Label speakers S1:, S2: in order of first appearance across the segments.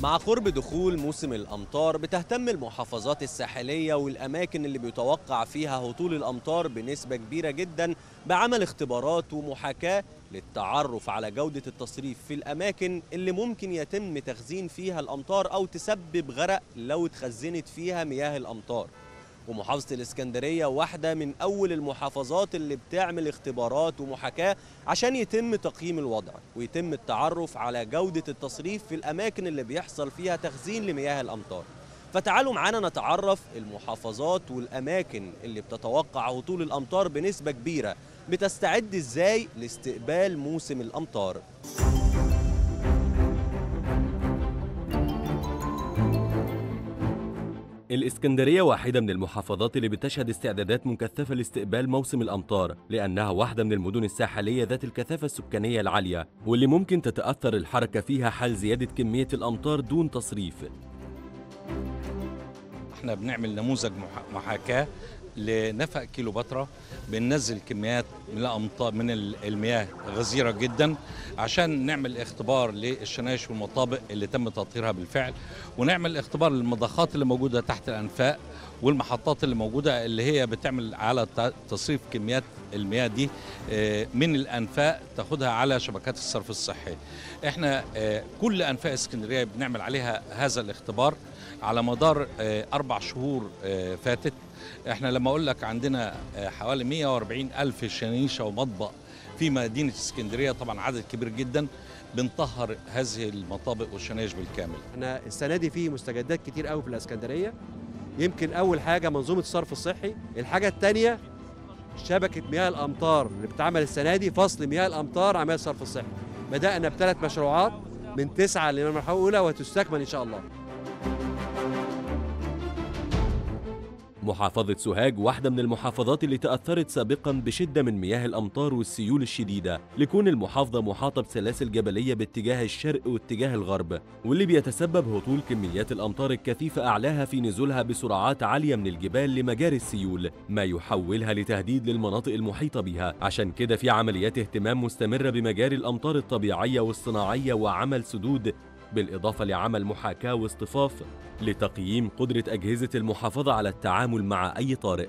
S1: مع قرب دخول موسم الأمطار بتهتم المحافظات الساحلية والأماكن اللي بيتوقع فيها هطول الأمطار بنسبة كبيرة جدا بعمل اختبارات ومحاكاة للتعرف على جودة التصريف في الأماكن اللي ممكن يتم تخزين فيها الأمطار أو تسبب غرق لو اتخزنت فيها مياه الأمطار ومحافظة الإسكندرية واحدة من أول المحافظات اللي بتعمل اختبارات ومحاكاة عشان يتم تقييم الوضع ويتم التعرف على جودة التصريف في الأماكن اللي بيحصل فيها تخزين لمياه الأمطار فتعالوا معانا نتعرف المحافظات والأماكن اللي بتتوقع هطول الأمطار بنسبة كبيرة بتستعد إزاي لاستقبال موسم الأمطار الإسكندرية واحدة من المحافظات اللي بتشهد استعدادات مكثفة لاستقبال موسم الأمطار لأنها واحدة من المدن الساحلية ذات الكثافة السكانية العالية واللي ممكن تتأثر الحركة فيها حال زيادة كمية الأمطار دون تصريف
S2: احنا بنعمل نموذج مح- محاكاة لنفق كيلوباترا بننزل كميات من الامطار من ال- المياه غزيره جدا عشان نعمل اختبار للشنايش والمطابق اللي تم تطهيرها بالفعل ونعمل اختبار للمضخات اللي موجوده تحت الانفاق والمحطات اللي موجوده اللي هي بتعمل على ت- تصريف كميات المياه دي آه، من الانفاق تاخدها على شبكات الصرف الصحي احنا آه، كل انفاق اسكندريه بنعمل عليها هذا الاختبار على مدار آه، اربع شهور آه، فاتت احنا لما اقول لك عندنا آه، حوالي 140 الف شنيشه ومطبق في مدينه اسكندريه طبعا عدد كبير جدا بنطهر هذه المطابق والشنايش بالكامل
S3: احنا السنه دي في مستجدات كتير قوي في الاسكندريه يمكن اول حاجه منظومه الصرف الصحي الحاجه الثانيه شبكه مياه الامطار اللي بتعمل السنه دي فصل مياه الامطار عن مياه الصرف الصحي بدانا بثلاث مشروعات من تسعه للمرحله الاولى وتستكمل ان شاء الله
S1: محافظة سوهاج واحدة من المحافظات اللي تأثرت سابقا بشدة من مياه الأمطار والسيول الشديدة لكون المحافظة محاطة بسلاسل جبلية باتجاه الشرق واتجاه الغرب واللي بيتسبب هطول كميات الأمطار الكثيفة أعلاها في نزولها بسرعات عالية من الجبال لمجاري السيول ما يحولها لتهديد للمناطق المحيطة بها عشان كده في عمليات اهتمام مستمرة بمجاري الأمطار الطبيعية والصناعية وعمل سدود بالإضافة لعمل محاكاة واصطفاف لتقييم قدرة أجهزة المحافظة على التعامل مع أي طارئ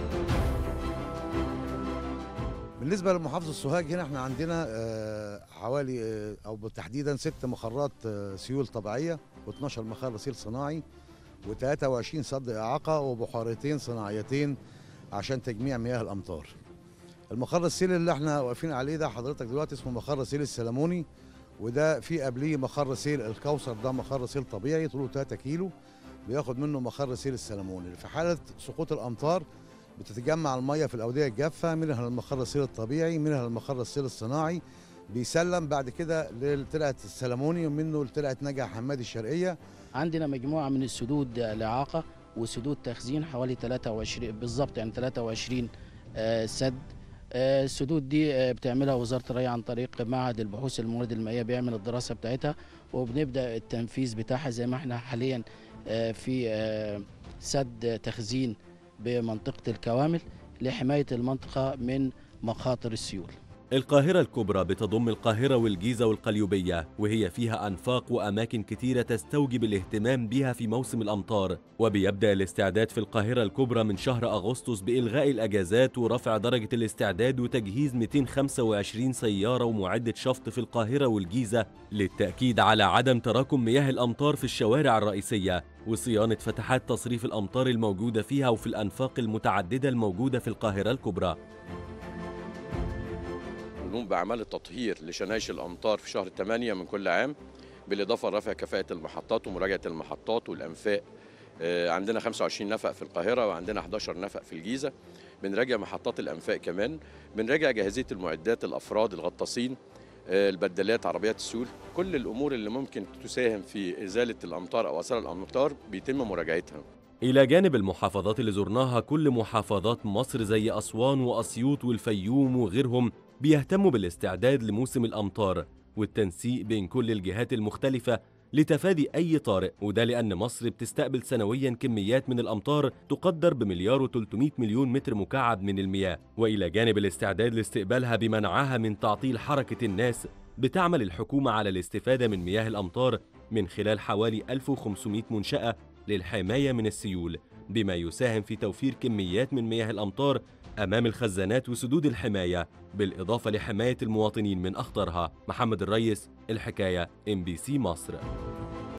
S4: بالنسبه لمحافظه سوهاج هنا احنا عندنا آه، حوالي آه، او تحديدا ست مخرات آه، سيول طبيعيه و12 مخر سيل صناعي و23 صد اعاقه وبحارتين صناعيتين عشان تجميع مياه الامطار. المخر السيل اللي احنا واقفين عليه ده حضرتك دلوقتي اسمه مخر سيل السلموني وده في قبليه مخر سيل الكوثر ده مخر سيل طبيعي طوله 3 كيلو بياخد منه مخر سيل السلموني في حاله سقوط الامطار بتتجمع الميه في الاوديه الجافه منها المخر السيل الطبيعي منها المخر السيل الصناعي بيسلم بعد كده لترعه السلموني ومنه لترعه نجع حمادي الشرقيه
S5: عندنا مجموعة من السدود الإعاقة وسدود تخزين حوالي 23 بالظبط يعني 23 آه، سد آه، السدود دي آه، بتعملها وزارة الري عن طريق معهد البحوث الموارد المائية بيعمل الدراسة بتاعتها وبنبدأ التنفيذ بتاعها زي ما احنا حاليا آه، في آه، سد تخزين بمنطقة الكوامل لحماية المنطقة من مخاطر السيول
S1: القاهرة الكبرى بتضم القاهرة والجيزة والقليوبية وهي فيها أنفاق وأماكن كتيرة تستوجب الاهتمام بها في موسم الأمطار وبيبدأ الاستعداد في القاهرة الكبرى من شهر أغسطس بإلغاء الأجازات ورفع درجة الاستعداد وتجهيز 225 سيارة ومعدة شفط في القاهرة والجيزة للتأكيد على عدم تراكم مياه الأمطار في الشوارع الرئيسية وصيانة فتحات تصريف الأمطار الموجودة فيها وفي الأنفاق المتعددة الموجودة في القاهرة الكبرى
S6: نقوم بأعمال التطهير لشنايش الأمطار في شهر 8 من كل عام بالإضافة لرفع كفاءة المحطات ومراجعة المحطات والأنفاق آه، عندنا 25 نفق في القاهرة وعندنا 11 نفق في الجيزة بنراجع محطات الأنفاق كمان بنراجع جاهزية المعدات الأفراد الغطاسين آه، البدلات عربيات السيول كل الأمور اللي ممكن تساهم في إزالة الأمطار أو أثار الأمطار بيتم مراجعتها
S1: إلى جانب المحافظات اللي زرناها كل محافظات مصر زي أسوان وأسيوط والفيوم وغيرهم بيهتموا بالاستعداد لموسم الأمطار والتنسيق بين كل الجهات المختلفة لتفادي أي طارئ وده لأن مصر بتستقبل سنويا كميات من الأمطار تقدر بمليار و300 مليون متر مكعب من المياه وإلى جانب الاستعداد لاستقبالها بمنعها من تعطيل حركة الناس بتعمل الحكومة على الاستفادة من مياه الأمطار من خلال حوالي 1500 منشأة للحماية من السيول بما يساهم في توفير كميات من مياه الأمطار أمام الخزانات وسدود الحماية بالإضافة لحماية المواطنين من أخطارها محمد الريس الحكاية ام بي سي مصر